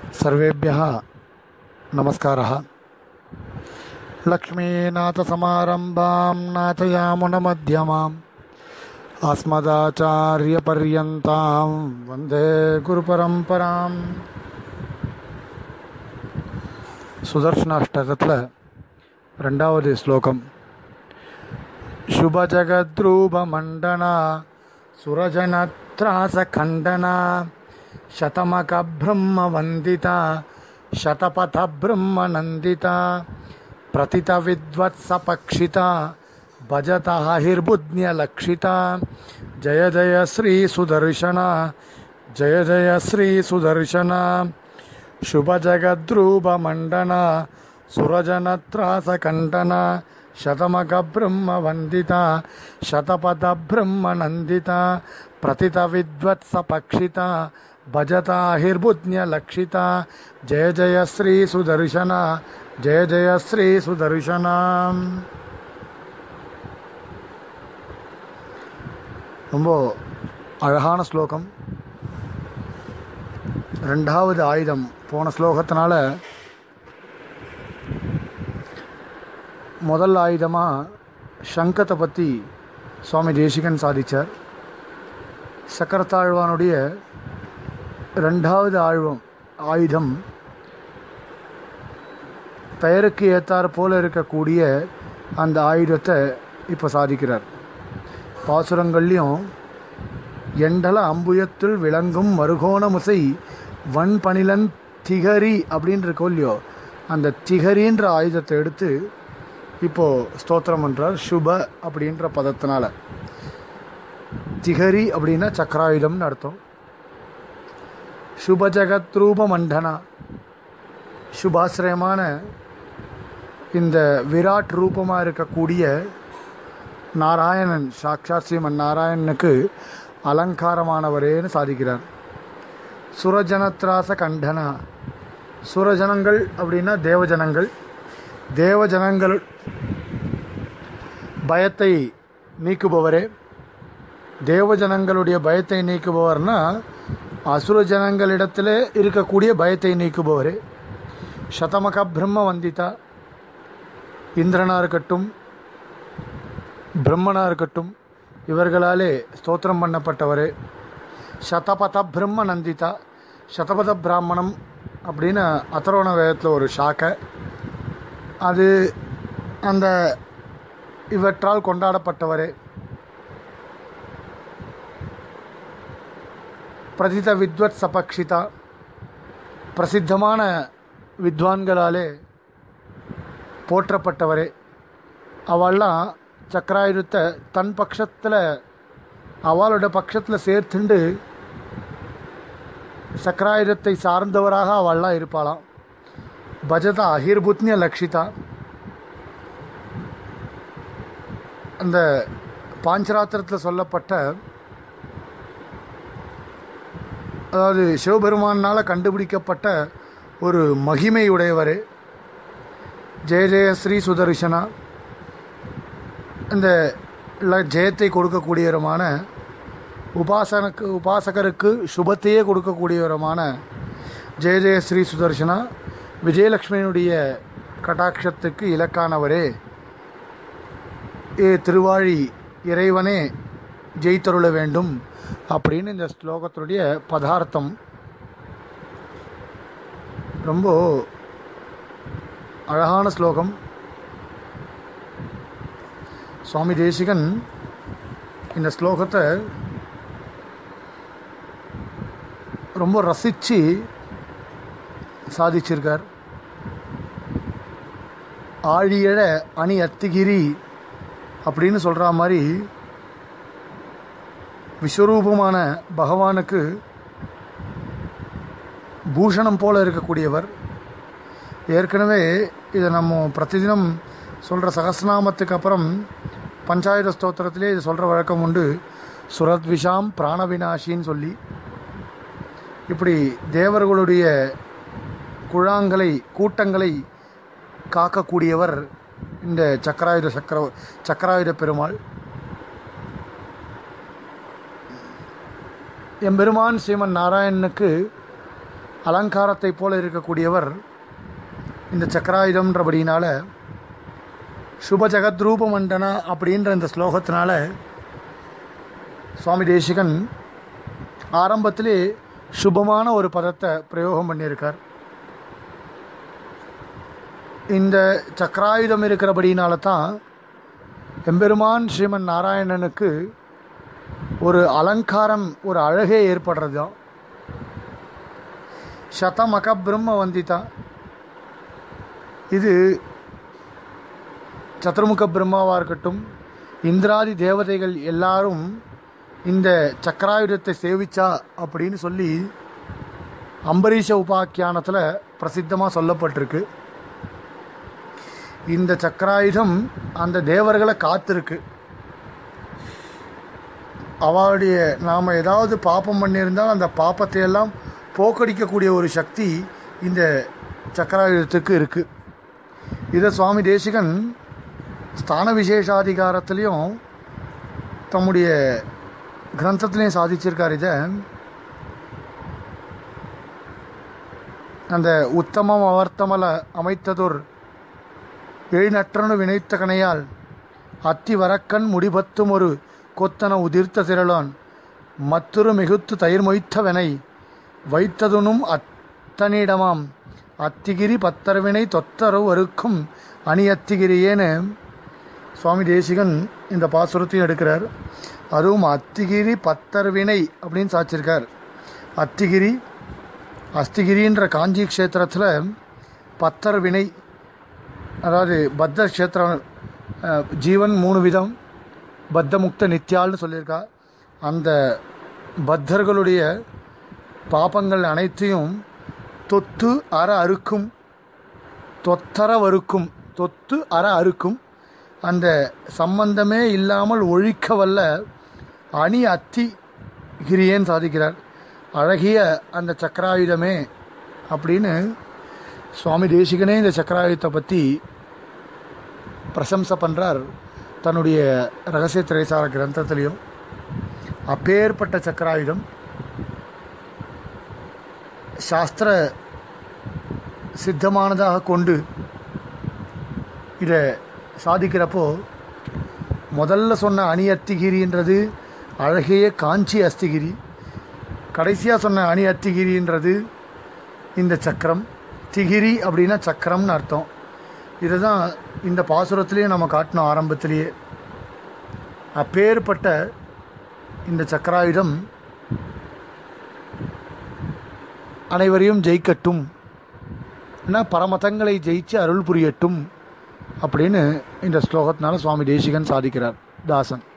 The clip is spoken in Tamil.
सर्वेभ्यः नमस्कारः लक्ष्मीनाथसमारम्भां नाथयामुनमध्यमाम् अस्मदाचार्यपर्यन्तां वन्दे குருபரம்பராம் சுதர்ஷனாஷ்டகத்தில் ரெண்டாவது ஸ்லோகம் शुभजगद्रूपमण्डना सुरजनत्रासखण्डना शतमकब्रह्मवन्दिता शतपथब्रह्मनन्दिता प्रतितविद्वत्सपक्षिता भजत हिर्बुध्न्यलक्षिता जय जय श्रीसुदर्शना जय जय श्रीसुदर्शना शुभजगद्रूपमण्डना सुरजनत्रासकण्डना शतमकब्रह्मवन्दिता शतपथब्रह्मनन्दिता प्रतितविद्वत्सपक्षिता भजता हिर्बुध्न्यलक्षिता जय जय श्रीसुदर्शना जय जय श्रीसुदर्शना ரொம்ப அழகான ஸ்லோகம் ரெண்டாவது ஆயுதம் போன ஸ்லோகத்தினால முதல் ஆயுதமாக சங்கத்தை பற்றி சுவாமி தேசிகன் சாதித்தார் சக்கரத்தாழ்வானுடைய ரெண்டாவது ஆழ்வம் ஆயுதம் பெயருக்கு ஏற்றாற் போல இருக்கக்கூடிய அந்த ஆயுதத்தை இப்போ சாதிக்கிறார் பாசுரங்கள்லையும் எண்டல அம்புயத்தில் விளங்கும் மருகோணமுசை வன்பணிலன் திகரி அப்படின்னு இருக்கோ இல்லையோ அந்த திகரின்ற ஆயுதத்தை எடுத்து இப்போது ஸ்தோத்திரம் பண்ணுறார் சுப அப்படின்ற பதத்தினால திகரி அப்படின்னா சக்கராயுதம்னு அர்த்தம் சுபஜகத்ரூப மண்டனா சுபாசிரயமான இந்த விராட் ரூபமாக இருக்கக்கூடிய நாராயணன் சாக்ஷாத் ஸ்ரீமன் நாராயணனுக்கு அலங்காரமானவரேன்னு சாதிக்கிறார் சுரஜனத்ராச கண்டனா சுரஜனங்கள் அப்படின்னா தேவஜனங்கள் தேவஜனங்கள் பயத்தை நீக்குபவரே தேவஜனங்களுடைய பயத்தை நீக்குபவர்னா அசுர ஜனங்களிடத்தில் இருக்கக்கூடிய பயத்தை நீக்குபவரே சதமக பிரம்ம வந்திதா இந்திரனாக இருக்கட்டும் பிரம்மனாக இருக்கட்டும் இவர்களாலே ஸ்தோத்திரம் பண்ணப்பட்டவரே சதபத பிரம்ம நந்திதா சதபத பிராமணம் அப்படின்னு அதரோண வேதத்தில் ஒரு ஷாக்கை அது அந்த இவற்றால் கொண்டாடப்பட்டவரே பிரதித வித்வத் சபக்ஷிதா பிரசித்தமான வித்வான்களாலே போற்றப்பட்டவரே அவள்லாம் சக்கராயுதத்தை தன் பட்சத்தில் அவளோட பட்சத்தில் சேர்த்துண்டு சக்கராயுதத்தை சார்ந்தவராக அவள்லாம் இருப்பாளாம் பஜதா அகிர்புத்னிய லக்ஷிதா அந்த பாஞ்சராத்திரத்தில் சொல்லப்பட்ட அதாவது சிவபெருமானால் கண்டுபிடிக்கப்பட்ட ஒரு மகிமையுடையவர் ஜெய ஜெய ஸ்ரீ சுதர்ஷனா இந்த ஜெயத்தை கொடுக்கக்கூடியவருமான உபாசனுக்கு உபாசகருக்கு சுபத்தையே கொடுக்கக்கூடியவருமான ஜெய ஜெய ஸ்ரீ சுதர்ஷனா விஜயலட்சுமியினுடைய கட்டாட்சத்துக்கு இலக்கானவரே ஏ திருவாழி இறைவனே ஜெயித்தருள வேண்டும் அப்படின்னு இந்த ஸ்லோகத்தினுடைய பதார்த்தம் ரொம்ப அழகான ஸ்லோகம் சுவாமி தேசிகன் இந்த ஸ்லோகத்தை ரொம்ப ரசித்து சாதிச்சிருக்கார் ஆழியழ அணி அத்திகிரி அப்படின்னு சொல்கிற மாதிரி விஸ்வரூபமான பகவானுக்கு பூஷணம் போல இருக்கக்கூடியவர் ஏற்கனவே இதை நம்ம பிரதிதினம் சொல்கிற சகசிரநாமத்துக்கு அப்புறம் பஞ்சாயுத ஸ்தோத்திரத்திலே இது சொல்கிற வழக்கம் உண்டு சுரத்விஷாம் பிராணவினாஷின்னு சொல்லி இப்படி தேவர்களுடைய குழாங்களை கூட்டங்களை காக்கக்கூடியவர் இந்த சக்கராயுத சக்கர சக்கராயுத பெருமாள் எம்பெருமான் ஸ்ரீமன் நாராயணனுக்கு அலங்காரத்தை போல இருக்கக்கூடியவர் இந்த சக்கராயுதம்ன்றபடியினால சுப ஜெகத்ரூப மண்டனா அப்படின்ற இந்த ஸ்லோகத்தினால சுவாமி தேசிகன் ஆரம்பத்திலே சுபமான ஒரு பதத்தை பிரயோகம் பண்ணியிருக்கார் இந்த சக்கராயுதம் இருக்கிறபடினால தான் எம்பெருமான் ஸ்ரீமன் நாராயணனுக்கு ஒரு அலங்காரம் ஒரு அழகே ஏற்படுறது தான் சதமக பிரம்ம வந்திதா இது சதுர்முக பிரம்மாவாக இருக்கட்டும் இந்திராதி தேவதைகள் எல்லாரும் இந்த சக்கராயுதத்தை சேவிச்சா அப்படின்னு சொல்லி அம்பரீஷ உபாக்கியானத்தில் பிரசித்தமாக சொல்லப்பட்டிருக்கு இந்த சக்கராயுதம் அந்த தேவர்களை காத்திருக்கு அவளுடைய நாம் ஏதாவது பாப்பம் பண்ணியிருந்தால் அந்த பாப்பத்தை எல்லாம் போக்கடிக்கக்கூடிய ஒரு சக்தி இந்த சக்கராயுதத்துக்கு இருக்குது இதை சுவாமி தேசிகன் ஸ்தான விசேஷாதிகாரத்துலேயும் தம்முடைய கிரந்தத்துலேயும் சாதிச்சிருக்கார் இதை அந்த உத்தமம் அவர்த்தமல அமைத்ததொர் எழிநற்றனு வினைத்த கணையால் அத்தி வரக்கண் முடிபத்தும் ஒரு கொத்தன உதிர்த்த திரளான் மற்றொரு மிகுத்து தயிர் மொய்த்தவனை வைத்ததுனும் அத்தனிடமாம் அத்திகிரி பத்தரவினை தொத்தரவு அறுக்கும் அணி அத்திகிரியேன்னு சுவாமி தேசிகன் இந்த பாசுரத்தையும் எடுக்கிறார் அதுவும் அத்திகிரி பத்தர்வினை அப்படின்னு சாச்சிருக்கார் அத்திகிரி அஸ்திகிரின்ற காஞ்சி க்ஷேத்திரத்தில் பத்தர் வினை அதாவது பத்த க்ஷேத்திரம் அஹ், ஜீவன் மூணு விதம் பத்த முக்த நித்யால்னு சொல்லியிருக்கா அந்த பத்தர்களுடைய பாபங்கள் அனைத்தையும் தொத்து அற அறுக்கும் தொத்தர வறுக்கும் தொத்து அற அறுக்கும் அந்த சம்பந்தமே இல்லாமல் ஒழிக்க வல்ல அணி அத்தி கிரியேன்னு சாதிக்கிறார் அழகிய அந்த சக்கராயுதமே அப்படின்னு சுவாமி தேசிகனே இந்த சக்கராயுதத்தை பற்றி பிரசம்சை பண்ணுறார் தன்னுடைய ரகசிய திரைசார கிரந்தத்திலையும் அப்பேற்பட்ட சக்கராயுதம் சாஸ்திர சித்தமானதாக கொண்டு இதை சாதிக்கிறப்போ முதல்ல சொன்ன அணி அத்திகிரின்றது அழகிய காஞ்சி அஸ்திகிரி கடைசியாக சொன்ன அணி அத்திகிரின்றது இந்த சக்கரம் திகிரி அப்படின்னா சக்கரம்னு அர்த்தம் இதை தான் இந்த பாசுரத்திலேயே நம்ம காட்டினோம் ஆரம்பத்திலேயே அப்பேற்பட்ட இந்த சக்கராயுதம் அனைவரையும் ஜெயிக்கட்டும் ஏன்னா பரமதங்களை ஜெயிச்சு அருள் புரியட்டும் அப்படின்னு இந்த ஸ்லோகத்தினால சுவாமி தேசிகன் சாதிக்கிறார் தாசன்